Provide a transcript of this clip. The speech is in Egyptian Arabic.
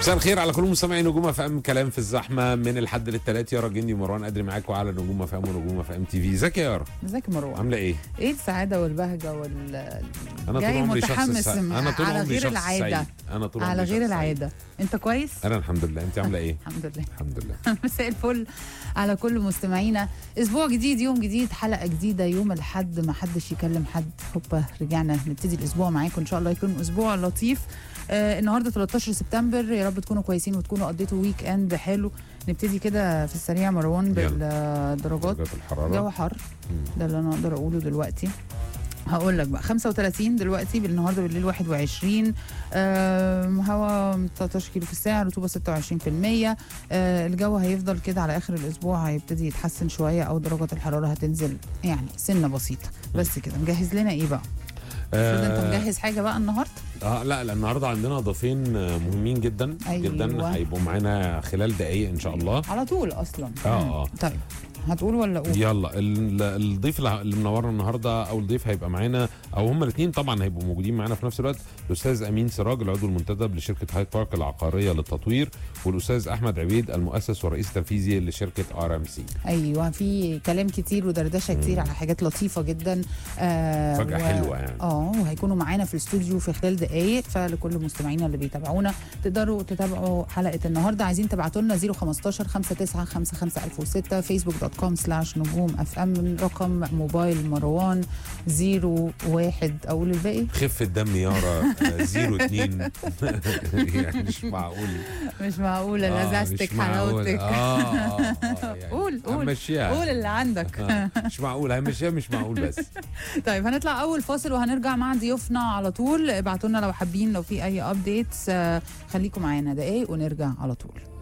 مساء الخير على كل مستمعي نجوم اف ام كلام في الزحمه من الحد للثلاث يارا جندي مروان قادر معاكم على نجوم اف ام ونجوم اف ام تي في ازيك يا يارا ازيك يا مروه عامله ايه؟ ايه السعاده والبهجه وال انا طول جاي عمري شخص متحمس سعيد. انا طول على عمري غير شخص العادة. سعيد. انا طول على عمري غير شخص سعيد. العاده انت كويس انا الحمد لله انت عامله ايه؟ الحمد لله الحمد لله مساء الفل على كل مستمعينا اسبوع جديد يوم جديد حلقه جديده يوم الاحد ما حدش يكلم حد هوبا رجعنا نبتدي الاسبوع معاكم ان شاء الله يكون اسبوع لطيف آه النهارده 13 سبتمبر يا رب تكونوا كويسين وتكونوا قضيتوا ويك اند حلو نبتدي كده في السريع مروان يلا. بالدرجات درجات الحراره الجو حر مم. ده اللي انا اقدر اقوله دلوقتي هقول لك بقى 35 دلوقتي بالنهارده بالليل 21 آم، هوا 13 كيلو في الساعه رطوبه 26% آه، الجو هيفضل كده على اخر الاسبوع هيبتدي يتحسن شويه او درجات الحراره هتنزل يعني سنه بسيطه بس كده مجهز لنا ايه بقى؟ المفروض انت آه، مجهز حاجه بقى النهارده؟ اه لا لا النهارده عندنا ضيفين آه، مهمين جدا أيوة. جدا هيبقوا معانا خلال دقايق ان شاء الله على طول اصلا اه اه طيب هتقول ولا اقول؟ يلا ال- الضيف اللي اللي منورنا النهارده او الضيف هيبقى معانا او هما الاثنين طبعا هيبقوا موجودين معانا في نفس الوقت الاستاذ امين سراج العضو المنتدب لشركه هايد بارك العقاريه للتطوير والاستاذ احمد عبيد المؤسس والرئيس التنفيذي لشركه ار ام سي ايوه في كلام كتير ودردشه كتير على حاجات لطيفه جدا آه فجأة حلوة يعني. اه وهيكونوا معانا في الاستوديو في خلال دقائق فلكل مستمعينا اللي بيتابعونا تقدروا تتابعوا حلقه النهارده عايزين تبعتوا لنا 015 5955 فيسبوك دوت كوم سلاش نجوم اف ام رقم موبايل مروان 01 اقول الباقي خف الدم يارا آه، زيرو اتنين يعني مش معقول مش معقوله آه، لزازتك مش معقول. حلاوتك اه اه آه، يعني قول قول همشيها. قول اللي عندك آه، مش معقول همشيها مش معقول بس طيب هنطلع اول فاصل وهنرجع مع ضيوفنا على طول ابعتوا لنا لو حابين لو في اي ابديتس خليكم معانا دقايق ونرجع على طول